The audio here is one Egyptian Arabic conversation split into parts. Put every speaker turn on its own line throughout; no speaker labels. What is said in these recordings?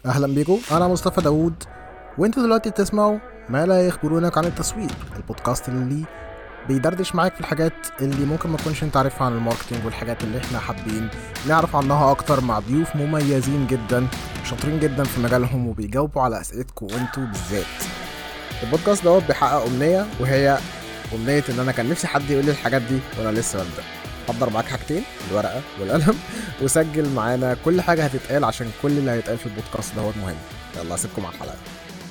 اهلا بيكم انا مصطفى داوود وانتوا دلوقتي بتسمعوا ما لا يخبرونك عن التسويق البودكاست اللي بيدردش معاك في الحاجات اللي ممكن ما تكونش انت عارفها عن الماركتينج والحاجات اللي احنا حابين نعرف عنها اكتر مع ضيوف مميزين جدا شاطرين جدا في مجالهم وبيجاوبوا على اسئلتكم وانتوا بالذات البودكاست دوت بيحقق امنيه وهي امنيه ان انا كان نفسي حد يقول لي الحاجات دي وانا لسه ببدا حضر معاك حاجتين الورقه والقلم وسجل معانا كل حاجه هتتقال عشان كل اللي هيتقال في البودكاست دوت مهم يلا اسيبكم على الحلقه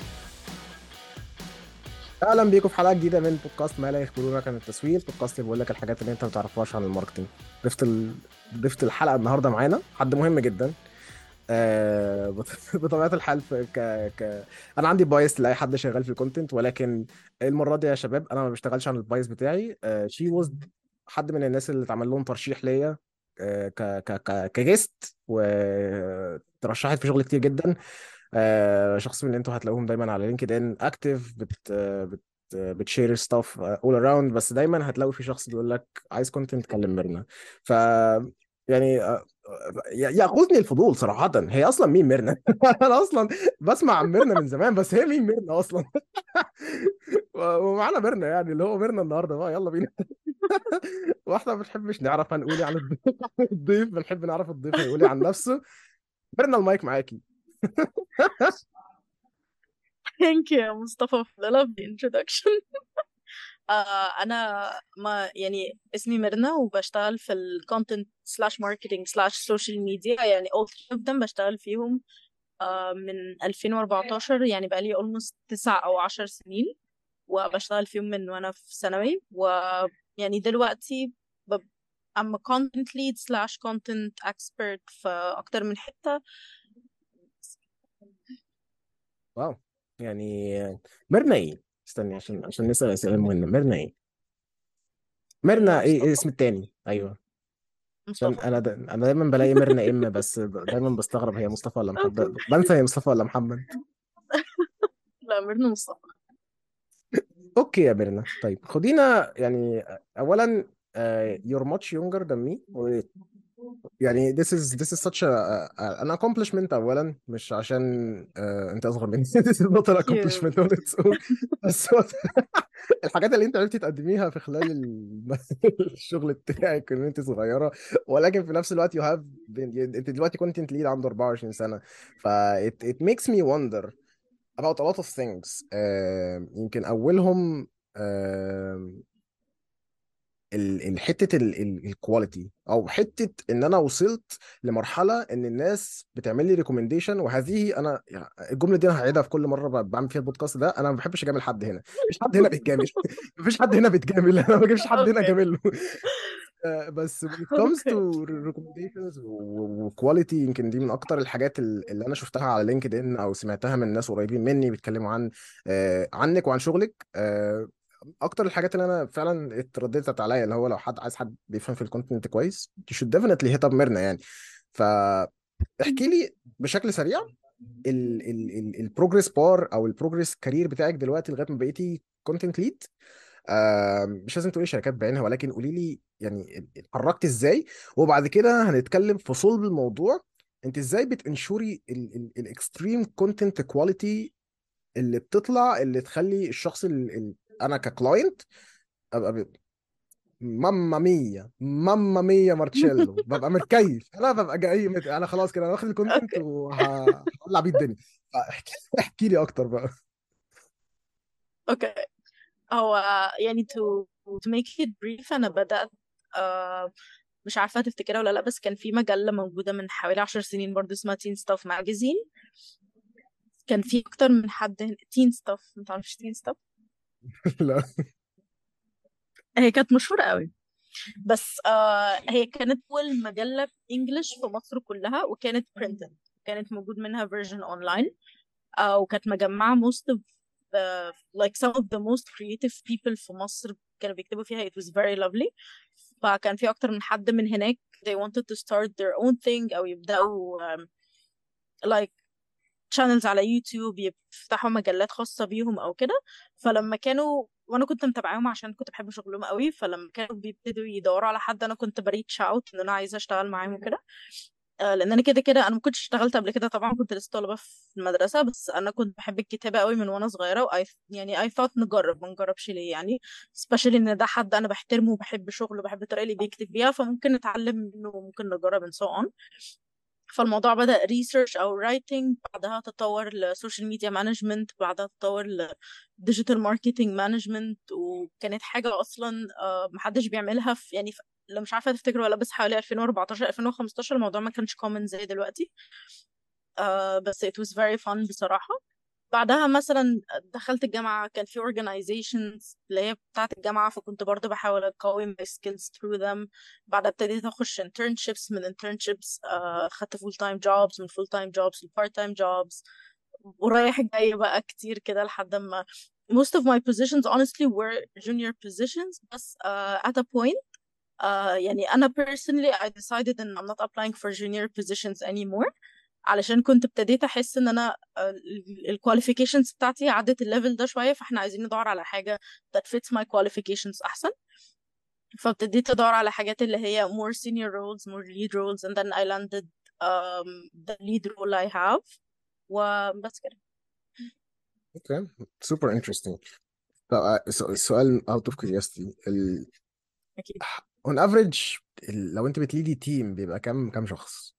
اهلا بيكم في حلقه جديده من بودكاست ما لا يخبرونك عن التسويق البودكاست اللي بيقول لك الحاجات اللي انت ما تعرفهاش عن الماركتنج ضفت ال... ضفت الحلقه النهارده معانا حد مهم جدا آه بط- بطبيعه الحال في ك... ك... انا عندي بايس لاي حد شغال في الكونتنت ولكن المره دي يا شباب انا ما بشتغلش عن البايس بتاعي شي uh, واز حد من الناس اللي اتعمل لهم ترشيح ليا آه، ك ك ك كجيست وترشحت في شغل كتير جدا آه، شخص من اللي انتوا هتلاقوهم دايما على لينكد ان اكتف بت بت بتشير ستاف اول اراوند بس دايما هتلاقوا في شخص بيقول لك عايز كونتنت كلم ميرنا ف يعني آه، ي- ياخذني الفضول صراحة هي اصلا مين ميرنا؟ انا اصلا بسمع عن ميرنا من زمان بس هي مين ميرنا اصلا؟ ومعانا ميرنا يعني اللي هو ميرنا النهارده بقى يلا بينا واحنا ما بنحبش نعرف هنقول إيه عن الضيف الضيف بنحب نعرف الضيف هيقول إيه عن نفسه ميرنا المايك معاكي
Thank you يا مصطفى for the lovely introduction. آه أنا ما يعني اسمي ميرنا وبشتغل في ال content slash marketing slash social media يعني all three of them بشتغل فيهم آه من 2014 يعني بقالي almost تسع أو عشر سنين وبشتغل فيهم من وأنا في ثانوي ويعني دلوقتي ب... I'm a content lead slash content expert في أكتر من حتة
واو يعني ميرنا ايه؟ استني عشان عشان نسأل اسئله مهمه ميرنا ايه؟ ميرنا ايه, إيه
مصطفى
اسم التاني؟ ايوه عشان
مصطفى
انا دا انا دايما بلاقي ميرنا ام بس دايما بستغرب هي مصطفى ولا محمد
اوكي
بنسى هي مصطفى ولا محمد
لا ميرنا مصطفى
اوكي يا ميرنا طيب خدينا يعني اولا uh, you're much younger than me و- يعني this is this is such a, a an accomplishment اولا مش عشان uh, انت اصغر مني this is not an
Thank you
accomplishment on its own بس هو الحاجات اللي انت عرفتي تقدميها في خلال ال- الشغل بتاعك ان انت صغيره ولكن في نفس الوقت you have been, انت دلوقتي كونتنت ليد عنده 24 سنه ف it, it makes me wonder about a lot of things uh, يمكن اولهم uh, ال- الحته الكواليتي او حته ان انا وصلت لمرحله ان الناس بتعمل لي ريكومنديشن وهذه انا يعني الجمله دي انا هعيدها في كل مره ب- بعمل فيها البودكاست ده انا ما بحبش اجامل حد هنا مفيش حد هنا بيتجامل مفيش حد هنا بيتجامل انا ما بجيبش حد هنا
اوكي
اجامل له آه، بس when it comes
اوكي
to recommendations وكواليتي يمكن دي من اكتر الحاجات ال- اللي انا شفتها على لينكد ان او سمعتها من ناس قريبين مني بيتكلموا عن آه، عنك وعن شغلك آه، اكتر الحاجات اللي انا فعلا اترددت عليا اللي هو لو حد عايز حد بيفهم في الكونتنت كويس you should definitely hit up ميرنا يعني فاحكي لي بشكل سريع البروجرس بار او البروجرس كارير بتاعك دلوقتي لغايه ما بقيتي كونتنت ليد مش لازم تقولي شركات بعينها ولكن قولي لي يعني اتحركت ازاي وبعد كده هنتكلم في صلب الموضوع انت ازاي بتنشوري الاكستريم كونتنت كواليتي اللي بتطلع اللي تخلي الشخص ال... ال... انا ككلاينت ابقى ب... ماما ميا ماما ميا مارتشيلو ببقى متكيف انا ببقى جاي مت... انا خلاص كده انا واخد الكونتنت
اوكي
وهولع بيه الدنيا فاحكي احكي لي اكتر بقى
اوكي هو يعني to to make it brief أنا بدأت آه مش عارفة تفتكرها ولا لأ بس كان في مجلة موجودة من حوالي عشر سنين برضو اسمها تين ستاف ماجازين كان في أكتر من حد تين ستاف متعرفش تين ستاف
لا
هي كانت مشهورة قوي بس آه هي كانت أول مجلة انجلش في مصر كلها وكانت printed كانت موجود منها version online آه وكانت مجمعة most of the like some of the most creative people في مصر كانوا بيكتبوا فيها it was very lovely فكان في أكتر من حد من هناك they wanted to start their own thing أو يبدأوا um, like channels على يوتيوب يفتحوا مجلات خاصة بيهم أو كده فلما كانوا وانا كنت متابعاهم عشان كنت بحب شغلهم قوي فلما كانوا بيبتدوا يدوروا على حد انا كنت بريتش اوت ان انا عايزه اشتغل معاهم وكده آه، لان انا كده كده انا ما كنتش اشتغلت قبل كده طبعا كنت لسه طالبه في المدرسه بس انا كنت بحب الكتابه قوي من وانا صغيره واي يعني اي ثوت نجرب ما نجربش ليه يعني سبيشالي ان ده حد انا بحترمه وبحب شغله وبحب الطريقه اللي بيكتب بيها فممكن نتعلم منه وممكن نجرب and so on فالموضوع بدأ ريسيرش أو رايتنج بعدها تطور لسوشيال ميديا مانجمنت بعدها تطور لديجيتال ماركتنج مانجمنت وكانت حاجة أصلا آه، محدش بيعملها في يعني في لو مش عارفة تفتكروا ولا بس حوالي 2014 2015 الموضوع ما كانش common زي دلوقتي آه، بس it was very fun بصراحة بعدها مثلا دخلت الجامعة كان في organizations اللي هي بتاعة الجامعة فكنت برضو بحاول أقوي my skills through them بعدها ابتديت أخش internships من internships آه، خدت full time jobs من full time jobs ل part time jobs ورايح جاي بقى كتير كده لحد ما most of my positions honestly were junior positions بس uh, at a point uh, يعني أنا personally I decided that I'm not applying for junior positions anymore علشان كنت ابتديت احس ان انا الكواليفيكيشنز بتاعتي عدت الليفل ده شويه فاحنا عايزين ندور على حاجه that fits my qualifications احسن فابتديت ادور على حاجات اللي هي more senior roles more lead roles and then I landed um, the lead role I have وبس كده
اوكي سوبر انترستنج طب السؤال اوت اوف كيوريوستي ال
اكيد
اون افريج لو انت بتليدي تيم بيبقى كام كام شخص؟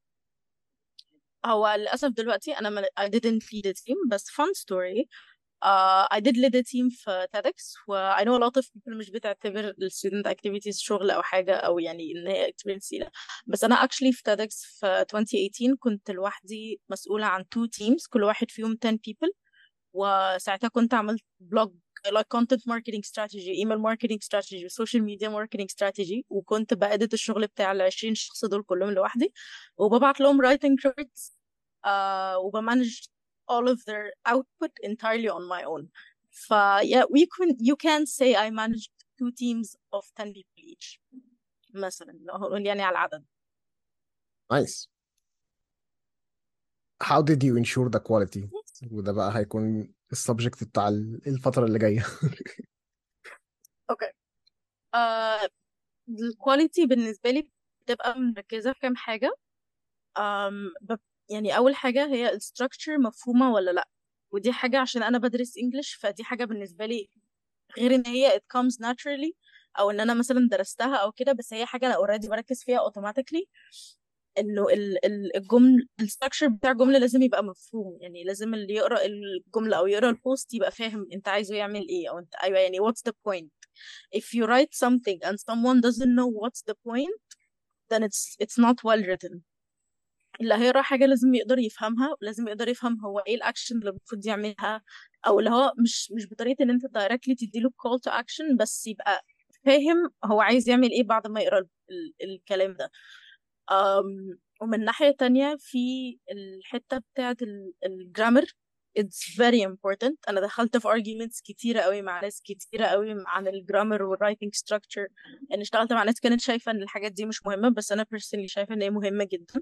هو للأسف دلوقتي أنا ما I didn't lead a team بس fun story uh, I did lead a team في TEDx و I know a lot of people مش بتعتبر ال student activities شغل أو حاجة أو يعني إن هي experience تقيلة بس أنا actually في TEDx في 2018 كنت لوحدي مسؤولة عن two teams كل واحد فيهم 10 people وساعتها كنت عملت بلوج like content marketing strategy email marketing strategy social media marketing strategy وكنت بأدت الشغل بتاع ال 20 شخص دول كلهم لوحدي وببعت لهم writing credits uh, وبمانج all of their output entirely on my own ف yeah we can you can say I managed two teams of 10 people each مثلا لو هنقول يعني على العدد
نايس how did you ensure the quality وده بقى هيكون السبجكت بتاع الفترة اللي جاية
اوكي آه الكواليتي بالنسبة لي بتبقى مركزة في كام حاجة um, يعني أول حاجة هي الستراكشر مفهومة ولا لأ ودي حاجة عشان أنا بدرس إنجلش فدي حاجة بالنسبة لي غير إن هي it comes naturally أو إن أنا مثلا درستها أو كده بس هي حاجة أنا already بركز فيها automatically انه الجمل الستراكشر بتاع الجمله لازم يبقى مفهوم يعني لازم اللي يقرا الجمله او يقرا البوست يبقى فاهم انت عايزه يعمل ايه او انت ايوه يعني what's the point if you write something and someone doesn't know what's the point then it's it's not well written اللي هيقرا حاجه لازم يقدر يفهمها ولازم يقدر يفهم هو ايه الاكشن اللي المفروض يعملها او اللي هو مش مش بطريقه ان انت دايركتلي تديله call to action بس يبقى فاهم هو عايز يعمل ايه بعد ما يقرا الكلام ده um, ومن ناحية تانية في الحتة بتاعت الجرامر it's very important أنا دخلت في arguments كتيرة قوي مع ناس كتيرة قوي عن الجرامر والرايتنج structure يعني اشتغلت مع ناس كانت شايفة إن الحاجات دي مش مهمة بس أنا personally شايفة إن هي مهمة جدا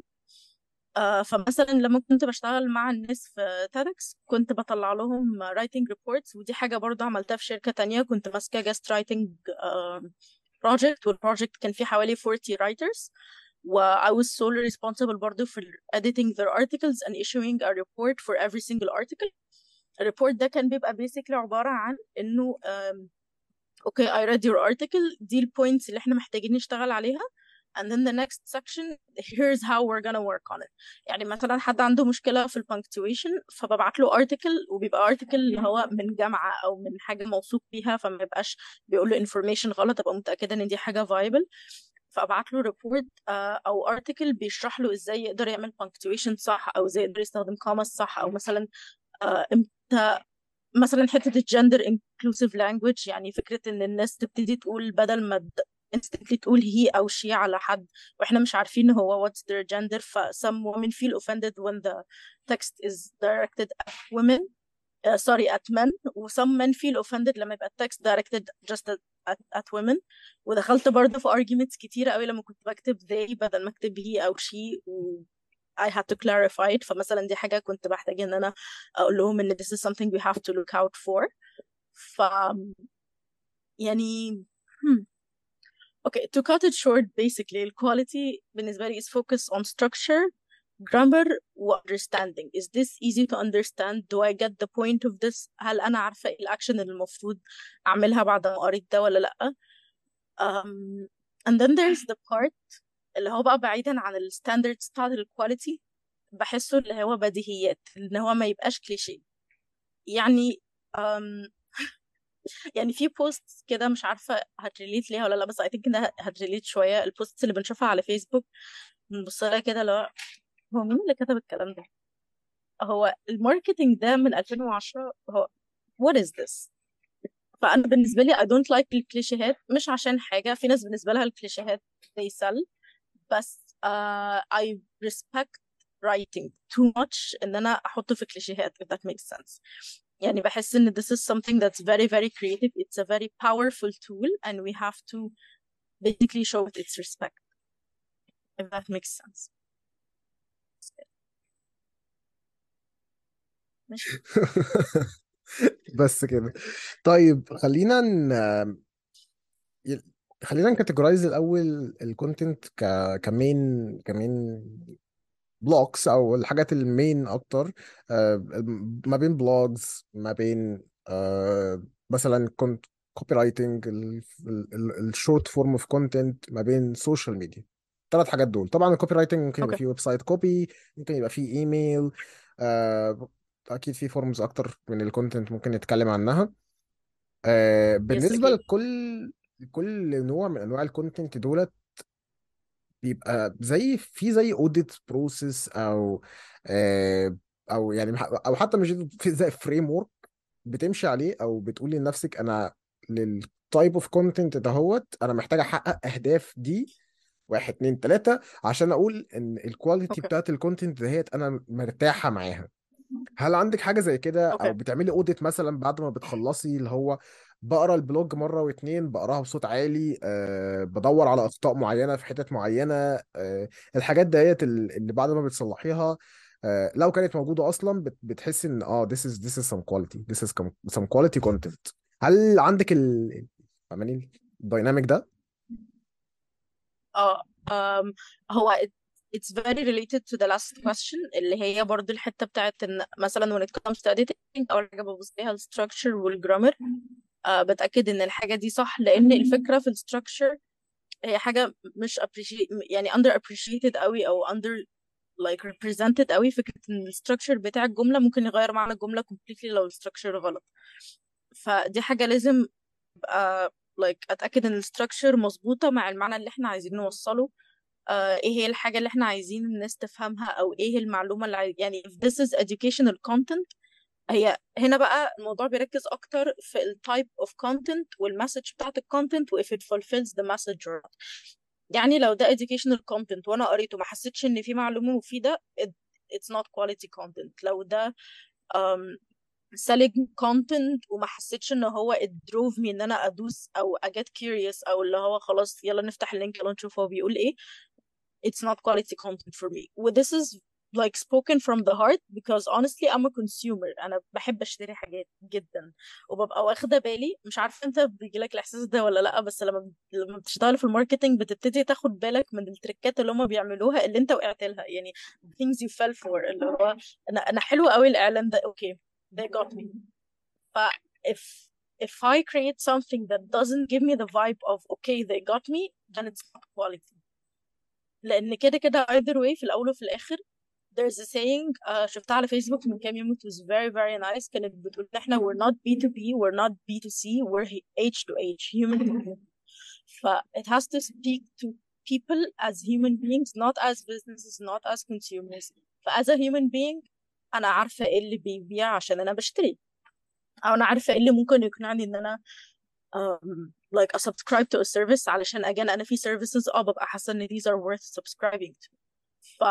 uh, فمثلا لما كنت بشتغل مع الناس في TEDx كنت بطلع لهم writing reports ودي حاجة برضه عملتها في شركة تانية كنت ماسكة guest writing uh, project والproject كان فيه حوالي 40 writers و I was solely responsible برضه for editing their articles and issuing a report for every single article الريبورت ده كان بيبقى basically عبارة عن إنه um, okay I read your article دي البوينتس اللي احنا محتاجين نشتغل عليها and then the next section here's how we're gonna work on it يعني مثلا حد عنده مشكلة في البنكتويشن فببعت له article وبيبقى article اللي هو من جامعة أو من حاجة موثوق بيها فما يبقاش بيقول له information غلط أبقى متأكدة إن دي حاجة viable فابعت له ريبورت او ارتكل بيشرح له ازاي يقدر يعمل punctuation صح او ازاي يقدر يستخدم commas صح او مثلا امتى مثلا حته الجندر inclusive language يعني فكره ان الناس تبتدي تقول بدل ما instantly تقول هي او she على حد واحنا مش عارفين هو what's their gender ف some women feel offended when the text is directed at women uh, sorry at men و some men feel offended لما يبقى التكست directed just at, at, at women ودخلت برضه في arguments كتيرة قوي لما كنت بكتب they بدل ما اكتب he أو she و I had to clarify it فمثلا دي حاجة كنت بحتاج إن أنا أقول لهم إن this is something we have to look out for ف يعني hmm. Okay, to cut it short, basically, the quality بالنسبة لي is focused on structure, grammar و understanding. Is this easy to understand? Do I get the point of this? هل أنا عارفة إيه الأكشن اللي المفروض أعملها بعد ما قريت ده ولا لأ؟ Um, and then there's the part اللي هو بقى بعيدا عن ال standards بتاعت الكواليتي بحسه اللي هو بديهيات إن هو ما يبقاش كليشيه يعني um, يعني في بوست كده مش عارفة هتريليت ليها ولا لا بس I think انها هتريليت شوية البوست اللي بنشوفها على فيسبوك بنبص لها كده اللي هو هو مين اللي كتب الكلام ده؟ هو الماركتينج ده من 2010 هو what is this؟ فأنا بالنسبة لي I don't like الكليشيهات مش عشان حاجة في ناس بالنسبة لها الكليشيهات they sell بس uh, I respect writing too much إن أنا أحطه في كليشيهات if that makes sense يعني بحس إن this is something that's very very creative it's a very powerful tool and we have to basically show it its respect if that makes sense ماشي
بس كده طيب خلينا ن... ي- خلينا نكاتيجورايز الاول الكونتنت ك كمين كمين بلوكس او الحاجات المين اكتر آه، ما بين بلوجز ما بين آه، مثلا كنت كوبي رايتنج الشورت فورم اوف كونتنت ما بين سوشيال ميديا ثلاث حاجات دول طبعا الكوبي رايتنج ممكن يبقى
اوكي
فيه ويب سايت كوبي ممكن يبقى فيه ايميل آه، اكيد في فورمز اكتر من الكونتنت ممكن نتكلم عنها آه،
يس
بالنسبه
اكيد
لكل كل نوع من انواع الكونتنت دولت بيبقى زي في زي اوديت بروسيس او آه، او يعني او حتى مش في زي فريم ورك بتمشي عليه او بتقولي لنفسك انا للتايب اوف كونتنت دهوت انا محتاج احقق اهداف دي واحد اتنين تلاته عشان اقول ان الكواليتي
اوكي
بتاعت الكونتنت دهيت انا مرتاحه معاها هل عندك حاجة زي كده او
اوكي
بتعملي اوديت مثلا بعد ما بتخلصي اللي هو بقرا البلوج مرة واتنين بقراها بصوت عالي أه بدور على اخطاء معينة في حتت معينة أه الحاجات ديت ال- اللي بعد ما بتصلحيها أه لو كانت موجودة اصلا بت- بتحسي ان اه this is this is some quality this is com- some quality content هل عندك ال فاهماني الدايناميك ده؟
اه um, هو it, it's very related to the last question اللي هي برضو الحتة بتاعت ان مثلا when it comes to editing اول حاجة ببص ليها الستراكشر والجرامر uh, بتأكد ان الحاجة دي صح لان الفكرة في الستراكشر هي حاجة مش appreciate يعني under appreciated قوي او under like represented قوي فكرة ان الستراكشر بتاع الجملة ممكن يغير معنى الجملة completely لو الستراكشر غلط فدي حاجة لازم ابقى like اتأكد ان الستراكشر مظبوطة مع المعنى اللي احنا عايزين نوصله آه، ايه هي الحاجة اللي احنا عايزين الناس تفهمها او ايه المعلومة اللي عايز... يعني if this is educational content هي هنا بقى الموضوع بيركز اكتر في ال type of content والمسج بتاعت الكونتنت و if it fulfills the message or not يعني لو ده educational content وانا قريته ما حسيتش ان في معلومة مفيدة it, it's not quality content لو ده um, selling content وما حسيتش ان هو it drove me ان انا ادوس او I get curious او اللي هو خلاص يلا نفتح اللينك يلا نشوف هو بيقول ايه it's not quality content for me و this is like spoken from the heart because honestly I'm a consumer أنا بحب أشتري حاجات جدا وببقى واخدة بالي مش عارفة أنت بيجيلك الإحساس ده ولا لأ بس لما لما بتشتغل في الماركتينج بتبتدي تاخد بالك من التريكات اللي هما بيعملوها اللي أنت وقعت لها يعني things you fell for اللي هو أنا أنا حلو قوي الإعلان ده okay they got me ف if if I create something that doesn't give me the vibe of okay they got me then it's not quality لان كده كده either way في الاول وفي الاخر there's a saying uh, شفتها على فيسبوك من كام يوم it was very very nice كانت بتقول إن احنا we're not B2B we're not B2C we're H to H human to human ف it has to speak to people as human beings not as businesses not as consumers ف as a human being انا عارفة ايه اللي بيبيع عشان انا بشتري او انا عارفة ايه اللي ممكن يقنعني ان انا um, like a subscribe to a service علشان again أنا في services اه ببقى حاسة إن these are worth subscribing to ف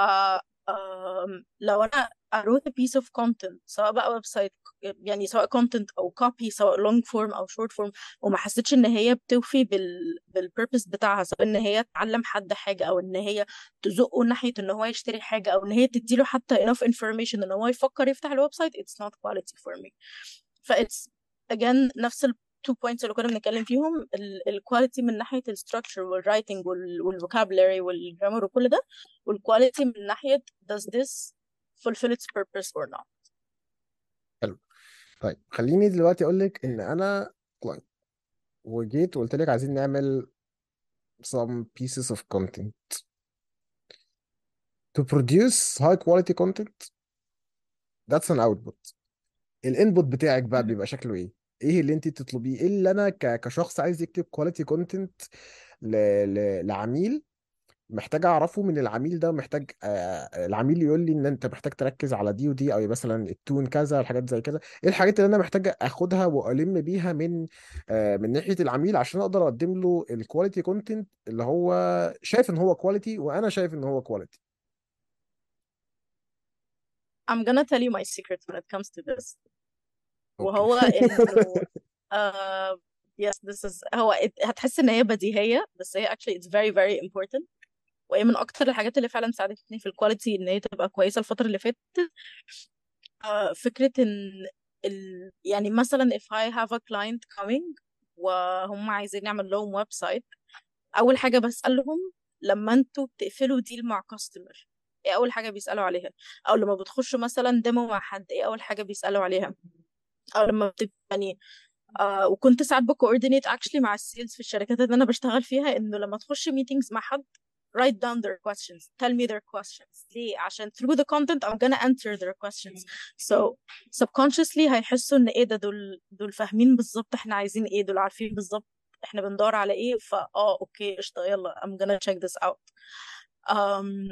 um, لو أنا I wrote a piece of content سواء بقى ويب سايت يعني سواء content أو copy سواء long form أو short form وما حسيتش إن هي بتوفي بال بالpurpose بتاعها سواء إن هي تعلم حد حاجة أو إن هي تزقه ناحية إن هو يشتري حاجة أو إن هي تديله حتى enough information إن هو يفكر يفتح الويب سايت it's not quality for me ف it's again نفس ال two points اللي كنا بنتكلم فيهم الكواليتي من ناحية الستراكشر والرايتنج والفوكابولاري والجرامر وكل ده والكواليتي من ناحية does this fulfill its purpose or not
حلو طيب خليني دلوقتي اقول لك ان انا client وجيت وقلت لك عايزين نعمل some pieces of content to produce high quality content that's an output الانبوت بتاعك بقى بيبقى شكله ايه ايه اللي انت تطلبيه ايه اللي انا ك... كشخص عايز يكتب كواليتي كونتنت ل... ل... لعميل محتاج اعرفه من العميل ده محتاج آه العميل يقول لي ان انت محتاج تركز على دي ودي او مثلا التون كذا الحاجات زي كده ايه الحاجات اللي انا محتاج اخدها والم بيها من آه من ناحية العميل عشان اقدر اقدم له الكواليتي كونتنت اللي هو شايف ان هو كواليتي وانا شايف ان هو كواليتي
I'm gonna tell you my secret when it comes to this
اوكي
وهو انه uh, yes this is هو it- هتحس ان هي بديهية بس هي actually it's very very important وهي من اكتر الحاجات اللي فعلا ساعدتني في الكواليتي ان هي تبقى كويسة الفترة اللي فاتت آه، فكرة ان ال... يعني مثلا if I have a client coming وهم عايزين نعمل لهم ويب سايت اول حاجة بسألهم لما انتوا بتقفلوا ديل مع كاستمر ايه اول حاجة بيسألوا عليها او لما بتخشوا مثلا ديمو مع حد ايه اول حاجة بيسألوا عليها او لما بت... يعني آه وكنت ساعات بكوردينيت actually مع السيلز في الشركات اللي انا بشتغل فيها انه لما تخش meetings مع حد write down their questions tell me their questions ليه عشان through the content I'm gonna answer their questions so subconsciously هيحسوا ان ايه ده دول دول فاهمين بالظبط احنا عايزين ايه دول عارفين بالظبط احنا بندور على ايه فا اه اوكي قشطة يلا I'm gonna check this out um,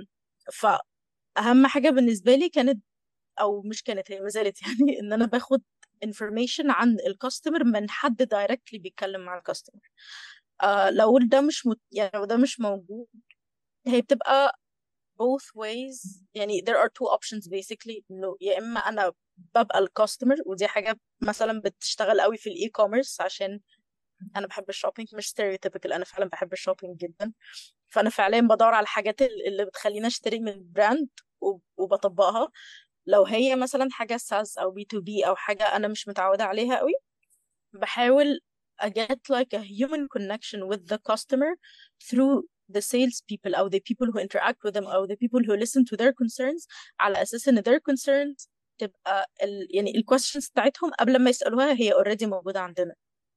فأهم حاجة بالنسبة لي كانت او مش كانت هي ما زالت يعني ان انا باخد information عن الكاستمر من حد دايركتلي بيتكلم مع الكاستمر آه لو ده مش مت... يعني لو ده مش موجود هي بتبقى both ways يعني there are two options basically انه يا اما انا ببقى الكاستمر ودي حاجة مثلا بتشتغل قوي في الاي كوميرس عشان انا بحب الشوبينج مش stereotypical انا فعلا بحب الشوبينج جدا فانا فعليا بدور على الحاجات ال- اللي بتخليني اشتري من براند وب- وبطبقها لو هي مثلا حاجة ساس او بي تو بي او حاجة انا مش متعودة عليها قوي بحاول I get like a human connection with the customer through the sales people أو the people who interact with them أو the people who listen to their concerns على أساس إن their concerns تبقى ال يعني ال questions بتاعتهم قبل ما يسألوها هي already موجودة عندنا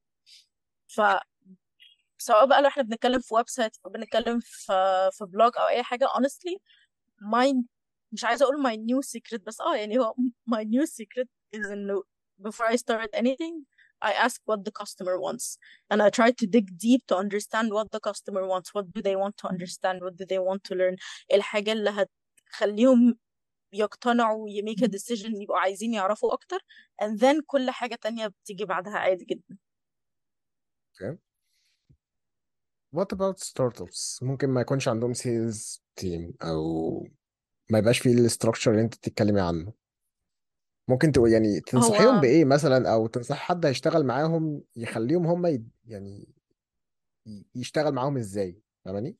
ف سواء بقى لو احنا بنتكلم في ويب سايت او بنتكلم في في بلوج او اي حاجه honestly my مش عايزه اقول my new secret بس اه يعني هو my new secret is انه before I start anything I ask what the customer wants and I try to dig deep to understand what the customer wants what do they want to understand what do they want to learn إيه الحاجه اللي هتخليهم يقتنعوا ي make a decision يبقوا عايزين يعرفوا اكتر and then كل حاجه تانية بتيجي بعدها عادي جدا
okay. What about startups ممكن ما يكونش عندهم سيلز تيم او ما يبقاش فيه الاستراكشر اللي انت بتتكلمي عنه ممكن تقول يعني تنصحيهم
هو
بايه مثلا او تنصح حد هيشتغل معاهم يخليهم هم ي... يعني ي- يشتغل معاهم ازاي فاهماني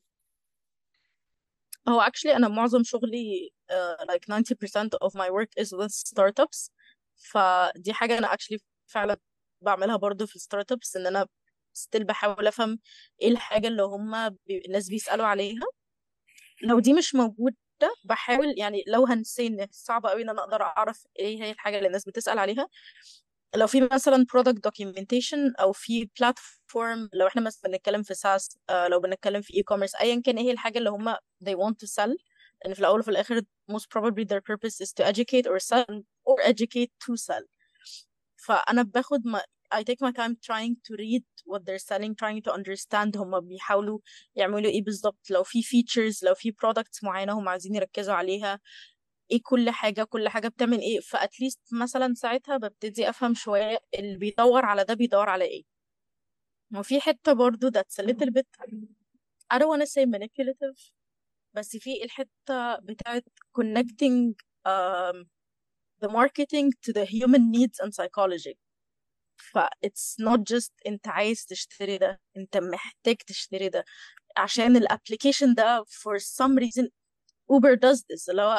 هو actually أنا معظم شغلي uh, like 90% of my work is with startups فدي حاجة أنا actually فعلا بعملها برضو في startups إن أنا still بحاول أفهم إيه الحاجة اللي هم بي... الناس بيسألوا عليها لو دي مش موجودة بحاول يعني لو هنسي إن صعب قوي إن أنا أقدر أعرف إيه هي الحاجة اللي الناس بتسأل عليها لو في مثلا product documentation او في platform لو احنا مثلا بنتكلم في SaaS آه، لو بنتكلم في e-commerce ايا كان ايه هي الحاجه اللي هم they want to sell لان في الاول وفي الاخر most probably their purpose is to educate or sell or educate to sell فانا باخد ما I take my time trying to read what they're selling trying to understand هم بيحاولوا يعملوا ايه بالظبط لو في features لو في products معينه هم عايزين يركزوا عليها ايه كل حاجة كل حاجة بتعمل ايه فاتليست مثلا ساعتها ببتدي افهم شوية اللي بيدور على ده بيدور على ايه وفي حتة برضو that's a little bit I don't wanna say manipulative بس في الحتة بتاعت connecting um, the marketing to the human needs and psychology ف it's not just انت عايز تشتري ده انت محتاج تشتري ده عشان الابليكيشن ده for some reason Uber does this اللي هو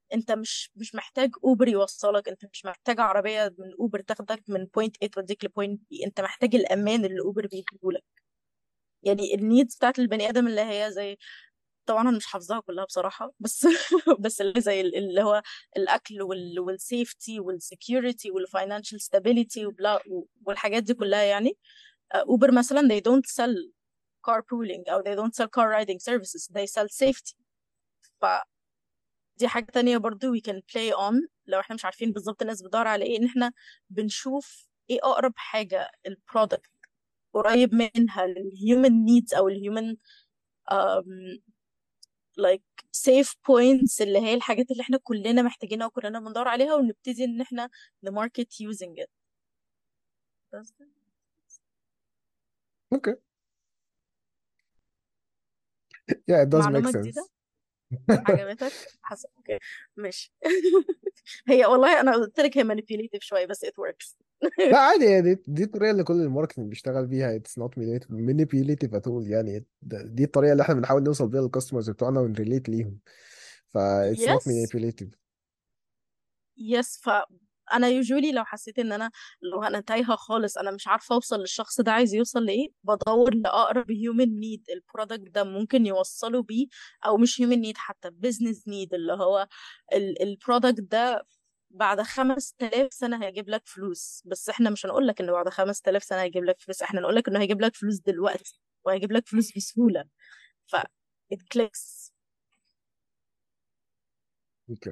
انت مش مش محتاج اوبر يوصلك انت مش محتاج عربيه من اوبر تاخدك من بوينت A توديك لبوينت B انت محتاج الامان اللي اوبر بيديهولك يعني النيدز بتاعت البني ادم اللي هي زي طبعا انا مش حافظاها كلها بصراحه بس بس اللي زي اللي هو الاكل وال والسيفتي والسكيورتي والفاينانشال ستابيليتي وبلا والحاجات دي كلها يعني اوبر مثلا they don't sell carpooling او they don't sell car riding services they sell safety ف دي حاجة تانية برضو we can play on لو احنا مش عارفين بالظبط الناس بتدور على ايه ان احنا بنشوف ايه اقرب حاجة البرودكت قريب منها للهيومن needs او الهيومن um, like safe points اللي هي الحاجات اللي احنا كلنا محتاجينها وكلنا بندور عليها ونبتدي ان احنا نماركت using it Does that-
اوكي yeah it does make
معلومة
sense
جديدة عجبتك حسن اوكي ماشي هي والله انا قلت لك هي manipulative شوية بس it works
لا عادي يعني دي, دي الطريقه اللي كل الماركتنج بيشتغل بيها it's not manipulative at all يعني ده- دي الطريقه اللي احنا بنحاول نوصل بيها للكاستمرز بتوعنا ونريليت ليهم ف it's not
yes
manipulative
يس فانا يوجولي لو حسيت ان انا لو انا تايهه خالص انا مش عارفه اوصل للشخص ده عايز يوصل لايه بدور لاقرب هيومن نيد البرودكت ده ممكن يوصله بيه او مش هيومن نيد حتى بزنس نيد اللي هو البرودكت ده بعد 5000 سنه هيجيب لك فلوس بس احنا مش هنقول لك انه بعد 5000 سنه هيجيب لك فلوس احنا نقول لك انه هيجيب لك فلوس دلوقتي وهيجيب لك فلوس بسهوله ف it clicks
اوكي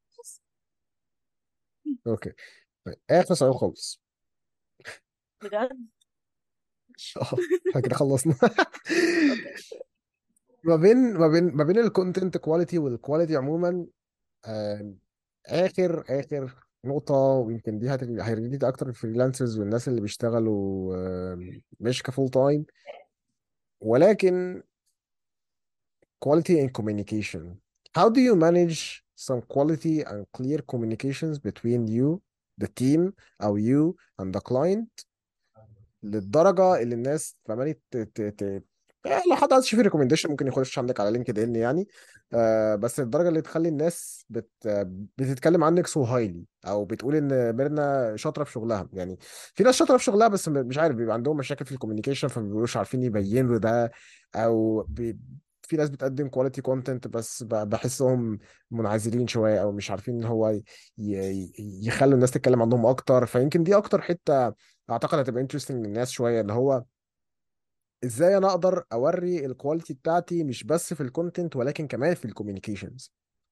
اوكي طيب اخر سؤال خالص
بجد
اه احنا كده خلصنا
اوكي
ما بين ما بين ما بين الكونتنت كواليتي والكواليتي عموما آم، اخر اخر نقطة ويمكن دي هيريليت اكتر الفريلانسرز والناس اللي بيشتغلوا آم، مش كفول تايم ولكن quality in communication how do you manage some quality and clear communications between you the team او you and the client للدرجة اللي الناس فماني ت... ت... ت... آه، لو حد عايز يشوف ريكومنديشن ممكن يخش عندك على لينكد ان يعني آه بس الدرجة اللي تخلي الناس بت... بتتكلم عنك سو هايلي او بتقول ان ميرنا شاطرة في شغلها يعني في ناس شاطرة في شغلها بس مش عارف بيبقى عندهم مشاكل في الكوميونيكيشن فما بيبقوش عارفين يبينوا ده او بي... في ناس بتقدم كواليتي كونتنت بس ب- بحسهم منعزلين شوية او مش عارفين ان هو ي... ي... يخلوا الناس تتكلم عنهم اكتر فيمكن دي اكتر حتة اعتقد هتبقى انترستنج للناس شويه اللي هو ازاي انا اقدر اوري الكواليتي بتاعتي مش بس في الكونتنت ولكن كمان في الكوميونيكيشنز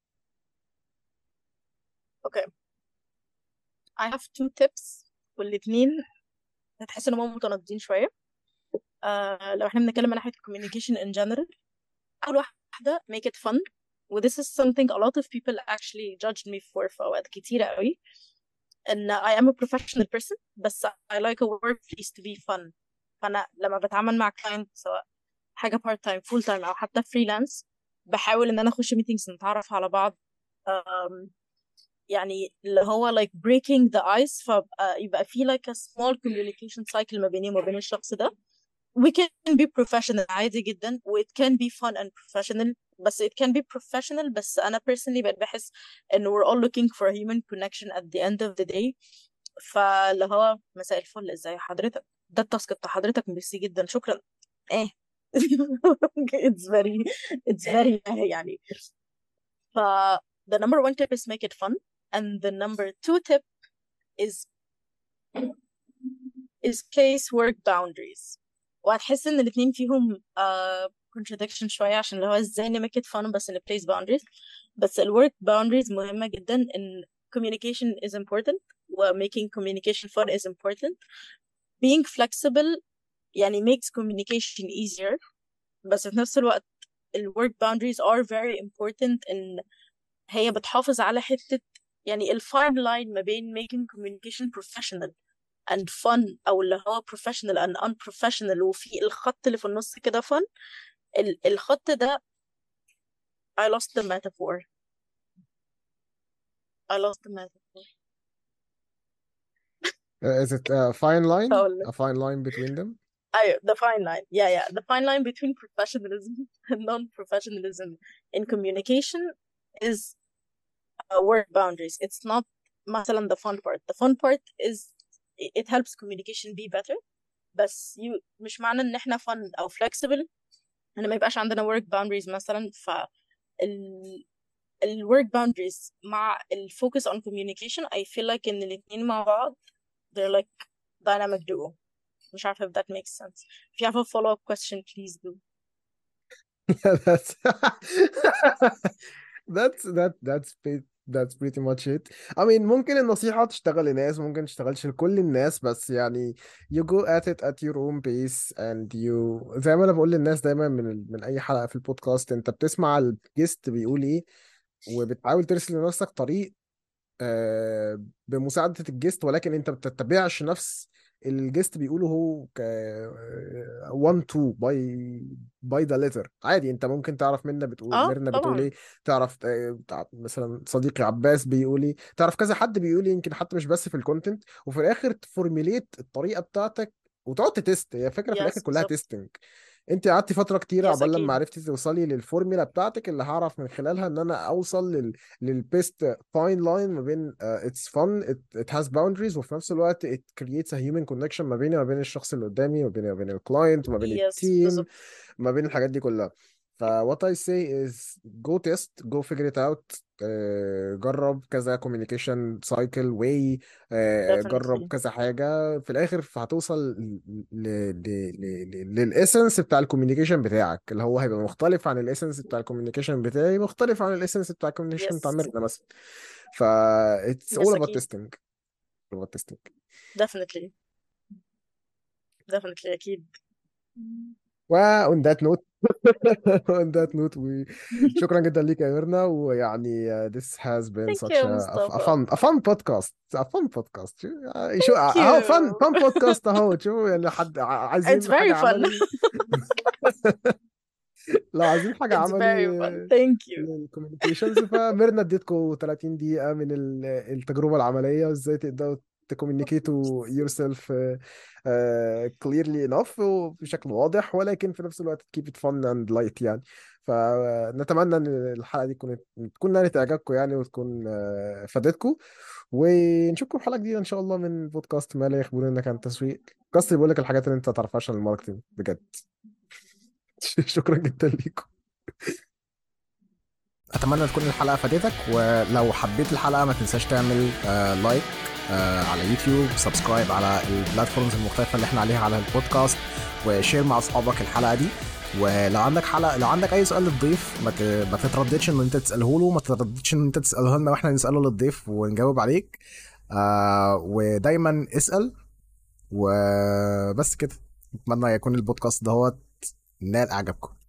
اوكي I have two tips والاتنين هتحس ان هم متناقضين شويه آه لو احنا بنتكلم من ناحيه communication in general اول واحده make it fun و this is something a lot of people actually judged me for في اوقات كتيره قوي ان I am a professional person بس I like a workplace to be fun فانا لما بتعامل مع client سواء حاجه part time full time او حتى freelance بحاول ان انا اخش meetings نتعرف على بعض um, يعني اللي هو like breaking the ice فبقى يبقى في like a small communication cycle ما بيني وما بين الشخص ده we can be professional عادي جدا و it can be fun and professional بس it can be professional بس أنا personally بقيت بحس إن we're all looking for a human connection at the end of the day فاللي هو مساء الفل ازاي حضرتك ده التاسك بتاع حضرتك ميرسي جدا شكرا ايه it's very it's very يعني ف the number one tip is make it fun and the number two tip is is place work boundaries وهتحس ان الاتنين فيهم uh, contradiction شوية عشان اللي هو ازاي ن make it fun بس ن place boundaries بس ال work boundaries مهمة جدا ان communication is important و making communication fun is important being flexible يعني makes communication easier بس في نفس الوقت ال work boundaries are very important ان هي بتحافظ على حتة يعني ال fine line ما بين making communication professional and fun أو اللي هو professional and unprofessional وفي الخط اللي في النص كده fun ال الخط ده I lost the metaphor I lost the metaphor
Uh, is it a fine line
هقول لك
a fine line between them
أيوة the fine line yeah yeah the fine line between professionalism and non-professionalism in communication is uh, work boundaries it's not مثلا the fun part the fun part is it helps communication be better بس you مش معنى ان احنا fun او flexible ان ما يبقاش عندنا work boundaries مثلا ف ال ال work boundaries مع ال focus on communication I feel like ان الاتنين مع بعض they're like dynamic duo مش عارفة if that makes sense if you have a follow-up question please do
that's that's that that's pretty that's pretty much it I mean ممكن النصيحة تشتغل لناس ممكن تشتغلش لكل الناس بس يعني you go at it at your own pace and you زي ما انا بقول للناس دايما من ال... من اي حلقة في البودكاست انت بتسمع الجيست بيقول ايه وبتحاول ترسل لنفسك طريق آه، بمساعدة الجيست ولكن انت ما بتتبعش نفس الجيست بيقوله هو ك 1 2 باي باي ذا ليتر عادي انت ممكن تعرف منا بتقول
اه
ميرنا بتقول
طبعا
ايه تعرف آه، تع- مثلا صديقي عباس بيقول ايه تعرف كذا حد بيقول ايه يمكن حتى مش بس في الكونتنت وفي الاخر تفورميليت الطريقة بتاعتك وتقعد تتست هي فكرة في الاخر
yes
كلها
بالظبط
تيستنج انت قعدتي فترة كتيرة
yes
عقبال لما
اكيد
عرفتي توصلي للفورميلا بتاعتك اللي هعرف من خلالها ان انا اوصل لل للبيست فاين لاين ما بين اتس فن ات هاز باوندريز وفي نفس الوقت ات كرييتس ا هيومن كونكشن ما بيني وما بين الشخص اللي قدامي ما بيني وما بين الكلاينت ما بين
yes
التيم
بالظبط
ما بين الحاجات دي كلها ف what I say is go test go figure it out آه، جرب كذا communication cycle way آه، جرب
definitely
كذا حاجة في الآخر هتوصل للإسنس بتاع الكوميونيكيشن بتاعك اللي هو هيبقى مختلف عن الإسنس بتاع الكوميونيكيشن بتاعي مختلف عن الإسنس بتاع الكوميونيكيشن بتاع
yes
ميرنا مثلا ف it's
yes
all about
اكيد
testing all about testing
definitely definitely اكيد
و on that note on that note we شكرا جدا ليك يا ميرنا ويعني uh, this has been
thank
such
you
a, a, a
مصطفى
fun a fun podcast a fun podcast شو شو-
thank
اهو fun
you
fun podcast اهو شو يعني حد ع-
it's
عايزين
very
حاجة
fun
عملي لو عايزين حاجة
it's very
عملي
fun thank you
للكوميونيكيشنز فميرنا اديتكم 30 دقيقة من ال- التجربة العملية وازاي تقدروا تكوميونيكيتوا yourself uh, uh, clearly enough وبشكل واضح ولكن في نفس الوقت keep it fun and light يعني فنتمنى ان الحلقة دي تكون تكون نالت اعجابكم يعني وتكون uh, فادتكم ونشوفكم في حلقة جديدة ان شاء الله من بودكاست ما لا يخبرون عن التسويق بودكاست اللي بيقول لك الحاجات اللي انت ما تعرفهاش عن الماركتنج بجد شكرا جدا ليكم اتمنى تكون الحلقه فادتك ولو حبيت الحلقه ما تنساش تعمل آه لايك آه على يوتيوب سبسكرايب على البلاتفورمز المختلفه اللي احنا عليها على البودكاست وشير مع اصحابك الحلقه دي ولو عندك حلقه لو عندك اي سؤال للضيف ما ت- ما تترددش ان انت تساله له ما تترددش ان انت تساله لنا واحنا نساله للضيف ونجاوب عليك آه ودايما اسال وبس كده اتمنى يكون البودكاست دهوت نال اعجابكم